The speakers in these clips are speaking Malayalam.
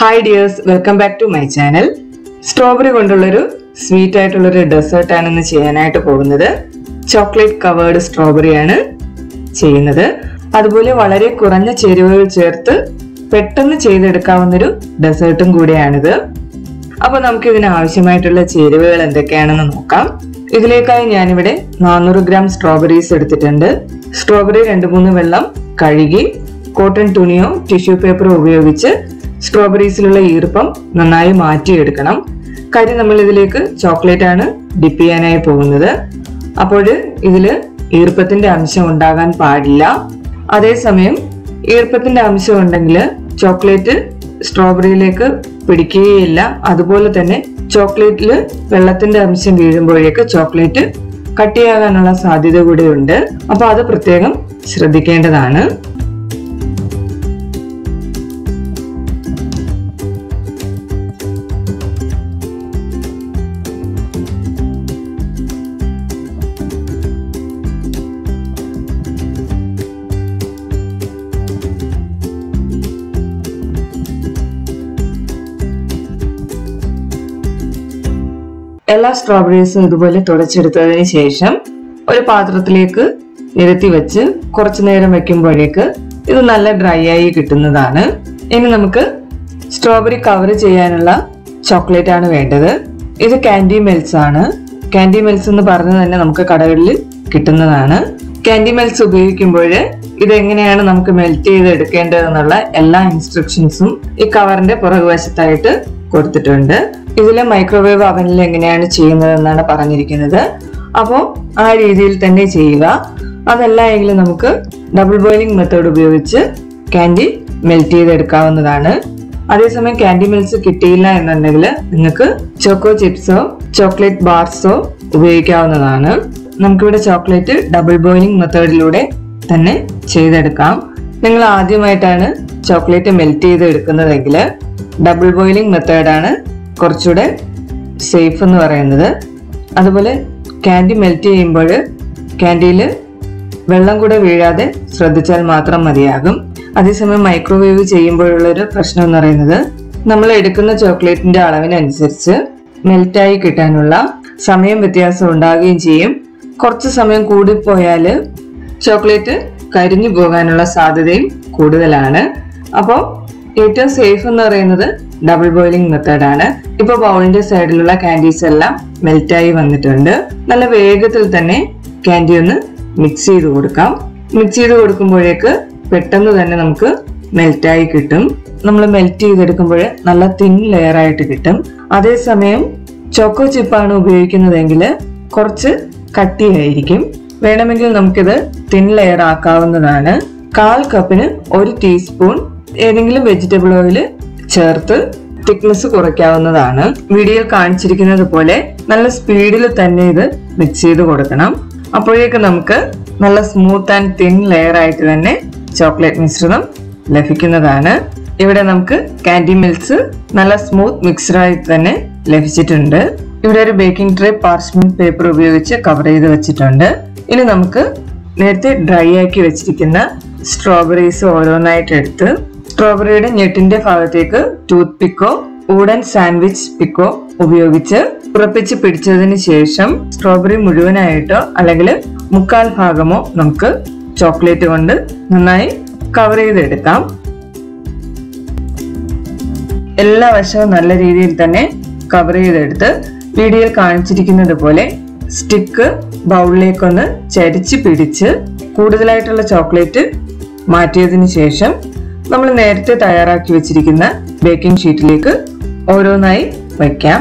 hi dears welcome back to my channel strawberry കൊണ്ടുള്ളൊരു സ്വീറ്റ് ആയിട്ടുള്ളൊരു ഡെസേർട്ട് ആണ് ഇന്ന് ചെയ്യാനായിട്ട് പോകുന്നത് ചോക്ലേറ്റ് കവേർഡ് സ്ട്രോബെറി ആണ് ചെയ്യുന്നത് അതുപോലെ വളരെ കുറഞ്ഞ ചേരുവകൾ ചേർത്ത് പെട്ടെന്ന് ചെയ്തെടുക്കാവുന്നൊരു ഡെസേർട്ടും കൂടിയാണിത് അപ്പൊ നമുക്ക് ഇതിന് ആവശ്യമായിട്ടുള്ള ചേരുവകൾ എന്തൊക്കെയാണെന്ന് നോക്കാം ഇതിലേക്കായി ഞാനിവിടെ നാനൂറ് ഗ്രാം സ്ട്രോബെറീസ് എടുത്തിട്ടുണ്ട് സ്ട്രോബെറി രണ്ട് മൂന്ന് വെള്ളം കഴുകി കോട്ടൺ തുണിയോ ടിഷ്യൂ പേപ്പറോ ഉപയോഗിച്ച് സ്ട്രോബെറീസിലുള്ള ഈർപ്പം നന്നായി മാറ്റിയെടുക്കണം കാര്യം നമ്മൾ ഇതിലേക്ക് ചോക്ലേറ്റ് ആണ് ഡിപ്പ് ചെയ്യാനായി പോകുന്നത് അപ്പോൾ ഇതിൽ ഈർപ്പത്തിന്റെ അംശം ഉണ്ടാകാൻ പാടില്ല അതേസമയം ഈർപ്പത്തിന്റെ അംശം ഉണ്ടെങ്കിൽ ചോക്ലേറ്റ് സ്ട്രോബെറിയിലേക്ക് പിടിക്കുകയില്ല അതുപോലെ തന്നെ ചോക്ലേറ്റിൽ വെള്ളത്തിന്റെ അംശം വീഴുമ്പോഴേക്ക് ചോക്ലേറ്റ് കട്ടിയാകാനുള്ള സാധ്യത കൂടെയുണ്ട് അപ്പൊ അത് പ്രത്യേകം ശ്രദ്ധിക്കേണ്ടതാണ് എല്ലാ സ്ട്രോബെറീസും ഇതുപോലെ തുടച്ചെടുത്തതിന് ശേഷം ഒരു പാത്രത്തിലേക്ക് നിരത്തി വെച്ച് കുറച്ചു നേരം വെക്കുമ്പോഴേക്ക് ഇത് നല്ല ഡ്രൈ ആയി കിട്ടുന്നതാണ് ഇനി നമുക്ക് സ്ട്രോബെറി കവർ ചെയ്യാനുള്ള ചോക്ലേറ്റ് ആണ് വേണ്ടത് ഇത് കാൻഡി മെൽസ് ആണ് കാൻഡി മെൽസ് എന്ന് പറഞ്ഞ് തന്നെ നമുക്ക് കടകളിൽ കിട്ടുന്നതാണ് കാൻഡി മെൽസ് ഉപയോഗിക്കുമ്പോൾ ഇത് എങ്ങനെയാണ് നമുക്ക് മെൽറ്റ് ചെയ്ത് എടുക്കേണ്ടതെന്നുള്ള എല്ലാ ഇൻസ്ട്രക്ഷൻസും ഈ കവറിന്റെ പുറകുവശത്തായിട്ട് കൊടുത്തിട്ടുണ്ട് ഇതിലെ മൈക്രോവേവ് അവനിൽ എങ്ങനെയാണ് ചെയ്യുന്നതെന്നാണ് പറഞ്ഞിരിക്കുന്നത് അപ്പോൾ ആ രീതിയിൽ തന്നെ ചെയ്യുക അതല്ല എങ്കിൽ നമുക്ക് ഡബിൾ ബോയിലിംഗ് മെത്തേഡ് ഉപയോഗിച്ച് കാൻഡി മെൽറ്റ് ചെയ്തെടുക്കാവുന്നതാണ് അതേസമയം കാൻഡി മിൽസ് കിട്ടിയില്ല എന്നുണ്ടെങ്കിൽ നിങ്ങൾക്ക് ചോക്കോ ചിപ്സോ ചോക്ലേറ്റ് ബാർസോ ഉപയോഗിക്കാവുന്നതാണ് നമുക്കിവിടെ ചോക്ലേറ്റ് ഡബിൾ ബോയിലിംഗ് മെത്തേഡിലൂടെ തന്നെ ചെയ്തെടുക്കാം നിങ്ങൾ ആദ്യമായിട്ടാണ് ചോക്ലേറ്റ് മെൽറ്റ് ചെയ്ത് എടുക്കുന്നതെങ്കിൽ ഡബിൾ ബോയിലിംഗ് മെത്തേഡാണ് കുറച്ചുകൂടെ സേഫ് എന്ന് പറയുന്നത് അതുപോലെ ക്യാൻഡി മെൽറ്റ് ചെയ്യുമ്പോൾ ക്യാൻഡിയിൽ വെള്ളം കൂടെ വീഴാതെ ശ്രദ്ധിച്ചാൽ മാത്രം മതിയാകും അതേസമയം മൈക്രോവേവ് ചെയ്യുമ്പോഴുള്ളൊരു പ്രശ്നം എന്ന് പറയുന്നത് നമ്മൾ എടുക്കുന്ന ചോക്ലേറ്റിന്റെ അളവിനനുസരിച്ച് മെൽറ്റായി കിട്ടാനുള്ള സമയം വ്യത്യാസം ഉണ്ടാകുകയും ചെയ്യും കുറച്ച് സമയം കൂടിപ്പോയാൽ ചോക്ലേറ്റ് കരിഞ്ഞു പോകാനുള്ള സാധ്യതയും കൂടുതലാണ് അപ്പോൾ ഏറ്റവും സേഫ് എന്ന് പറയുന്നത് ഡബിൾ ബോയിലിംഗ് മെത്തേഡാണ് ഇപ്പോൾ ബൗളിന്റെ സൈഡിലുള്ള കാൻഡീസ് എല്ലാം മെൽറ്റായി വന്നിട്ടുണ്ട് നല്ല വേഗത്തിൽ തന്നെ കാൻഡി ഒന്ന് മിക്സ് ചെയ്ത് കൊടുക്കാം മിക്സ് ചെയ്ത് കൊടുക്കുമ്പോഴേക്ക് പെട്ടെന്ന് തന്നെ നമുക്ക് മെൽറ്റായി കിട്ടും നമ്മൾ മെൽറ്റ് ചെയ്തെടുക്കുമ്പോൾ നല്ല തിൻ ലെയർ ആയിട്ട് കിട്ടും അതേസമയം ചോക്കോ ചിപ്പാണ് ഉപയോഗിക്കുന്നതെങ്കിൽ കുറച്ച് കട്ടിയായിരിക്കും വേണമെങ്കിൽ നമുക്കിത് തിൻ ലെയർ ആക്കാവുന്നതാണ് കാൽ കപ്പിന് ഒരു ടീസ്പൂൺ ഏതെങ്കിലും വെജിറ്റബിൾ ഓയിൽ ചേർത്ത് തിക്നെസ് കുറയ്ക്കാവുന്നതാണ് വീഡിയോയിൽ കാണിച്ചിരിക്കുന്നത് പോലെ നല്ല സ്പീഡിൽ തന്നെ ഇത് മിക്സ് ചെയ്ത് കൊടുക്കണം അപ്പോഴേക്ക് നമുക്ക് നല്ല സ്മൂത്ത് ആൻഡ് തിൻ ലെയർ ആയിട്ട് തന്നെ ചോക്ലേറ്റ് മിശ്രിതം ലഭിക്കുന്നതാണ് ഇവിടെ നമുക്ക് കാൻഡി മിൽസ് നല്ല സ്മൂത്ത് മിക്സറായിട്ട് തന്നെ ലഭിച്ചിട്ടുണ്ട് ഇവിടെ ഒരു ബേക്കിംഗ് ട്രേ പാർച്ച്മെന്റ് പേപ്പർ ഉപയോഗിച്ച് കവർ ചെയ്ത് വെച്ചിട്ടുണ്ട് ഇനി നമുക്ക് നേരത്തെ ഡ്രൈ ആക്കി വെച്ചിരിക്കുന്ന സ്ട്രോബെറീസ് ഓരോന്നായിട്ട് എടുത്ത് സ്ട്രോബെറിയുടെ ഞെട്ടിന്റെ ഭാഗത്തേക്ക് ടൂത്ത് പിക്കോ ഊടൻ സാൻഡ്വിച്ച് പിക്കോ ഉപയോഗിച്ച് ഉറപ്പിച്ച് പിടിച്ചതിന് ശേഷം സ്ട്രോബെറി മുഴുവനായിട്ടോ അല്ലെങ്കിൽ മുക്കാൽ ഭാഗമോ നമുക്ക് ചോക്ലേറ്റ് കൊണ്ട് നന്നായി കവർ ചെയ്തെടുക്കാം എല്ലാ വശവും നല്ല രീതിയിൽ തന്നെ കവർ ചെയ്തെടുത്ത് വീഡിയോയിൽ കാണിച്ചിരിക്കുന്നത് പോലെ സ്റ്റിക്ക് ബൗളിലേക്കൊന്ന് ചരിച്ച് പിടിച്ച് കൂടുതലായിട്ടുള്ള ചോക്ലേറ്റ് മാറ്റിയതിന് ശേഷം നമ്മൾ നേരത്തെ തയ്യാറാക്കി വെച്ചിരിക്കുന്ന ബേക്കിംഗ് ഷീറ്റിലേക്ക് ഓരോന്നായി വയ്ക്കാം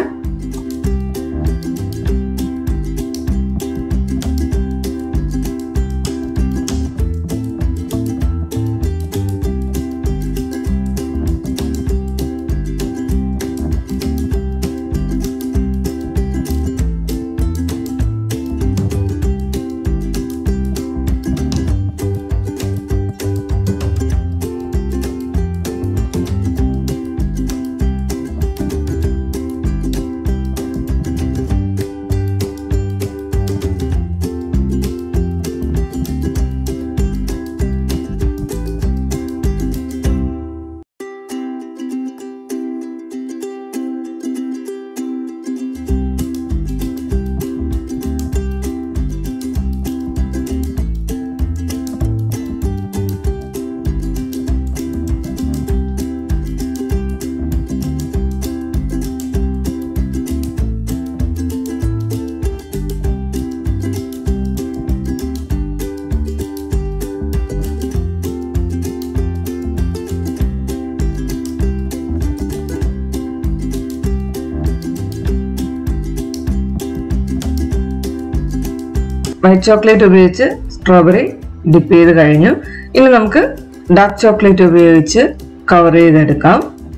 വൈറ്റ് ചോക്ലേറ്റ് ഉപയോഗിച്ച് സ്ട്രോബെറി ഡിപ്പ് ചെയ്ത് കഴിഞ്ഞു ഇനി നമുക്ക് ഡാർക്ക് ചോക്ലേറ്റ് ഉപയോഗിച്ച് കവർ ചെയ്തെടുക്കാം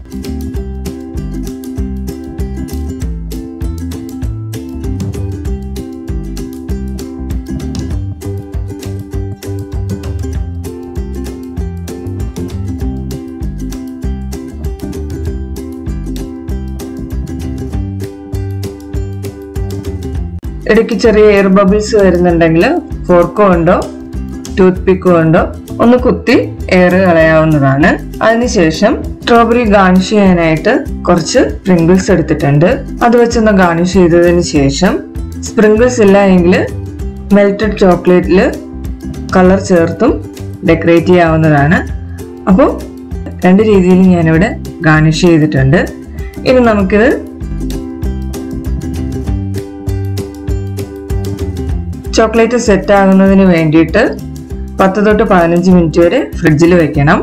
ഇടയ്ക്ക് ചെറിയ എയർ ബബിൾസ് വരുന്നുണ്ടെങ്കിൽ ഫോർക്കോ കൊണ്ടോ ടൂത്ത് പിക്കോ കൊണ്ടോ ഒന്ന് കുത്തി എയർ കളയാവുന്നതാണ് അതിനുശേഷം സ്ട്രോബെറി ഗാർണിഷ് ചെയ്യാനായിട്ട് കുറച്ച് സ്പ്രിങ്കിൾസ് എടുത്തിട്ടുണ്ട് അത് വെച്ചൊന്ന് ഗാർണിഷ് ചെയ്തതിന് ശേഷം സ്പ്രിങ്കിൾസ് ഇല്ല എങ്കിൽ മെൽറ്റഡ് ചോക്ലേറ്റിൽ കളർ ചേർത്തും ഡെക്കറേറ്റ് ചെയ്യാവുന്നതാണ് അപ്പോൾ രണ്ട് രീതിയിൽ ഞാനിവിടെ ഗാർണിഷ് ചെയ്തിട്ടുണ്ട് ഇനി നമുക്കിത് ചോക്ലേറ്റ് സെറ്റ് ആകുന്നതിന് വേണ്ടിയിട്ട് പത്ത് തൊട്ട് പതിനഞ്ച് മിനിറ്റ് വരെ ഫ്രിഡ്ജിൽ വെക്കണം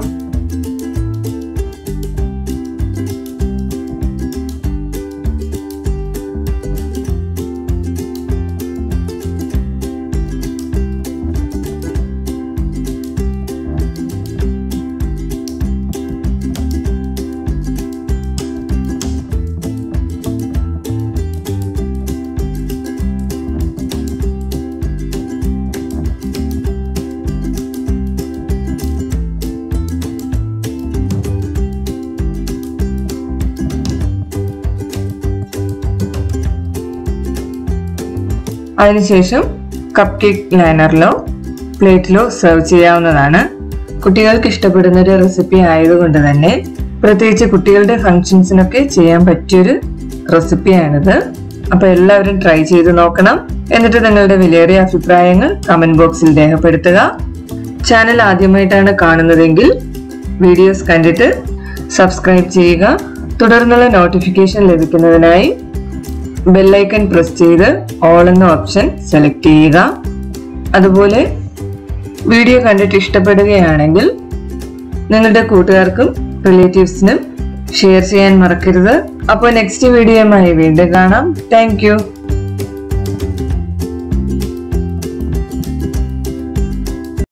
അതിനുശേഷം കപ്പ് കേക്ക് ലൈനറിലോ പ്ലേറ്റിലോ സെർവ് ചെയ്യാവുന്നതാണ് കുട്ടികൾക്ക് ഇഷ്ടപ്പെടുന്ന ഒരു റെസിപ്പി ആയതുകൊണ്ട് തന്നെ പ്രത്യേകിച്ച് കുട്ടികളുടെ ഫംഗ്ഷൻസിനൊക്കെ ചെയ്യാൻ പറ്റിയൊരു റെസിപ്പിയാണിത് അപ്പൊ എല്ലാവരും ട്രൈ ചെയ്ത് നോക്കണം എന്നിട്ട് നിങ്ങളുടെ വിലയേറിയ അഭിപ്രായങ്ങൾ കമന്റ് ബോക്സിൽ രേഖപ്പെടുത്തുക ചാനൽ ആദ്യമായിട്ടാണ് കാണുന്നതെങ്കിൽ വീഡിയോസ് കണ്ടിട്ട് സബ്സ്ക്രൈബ് ചെയ്യുക തുടർന്നുള്ള നോട്ടിഫിക്കേഷൻ ലഭിക്കുന്നതിനായി ബെല്ലൈക്കൺ പ്രസ് ചെയ്ത് ഓൾ എന്ന ഓപ്ഷൻ സെലക്ട് ചെയ്യുക അതുപോലെ വീഡിയോ കണ്ടിട്ട് ഇഷ്ടപ്പെടുകയാണെങ്കിൽ നിങ്ങളുടെ കൂട്ടുകാർക്കും റിലേറ്റീവ്സിനും ഷെയർ ചെയ്യാൻ മറക്കരുത് അപ്പോൾ നെക്സ്റ്റ് വീഡിയോയുമായി വീണ്ടും കാണാം താങ്ക്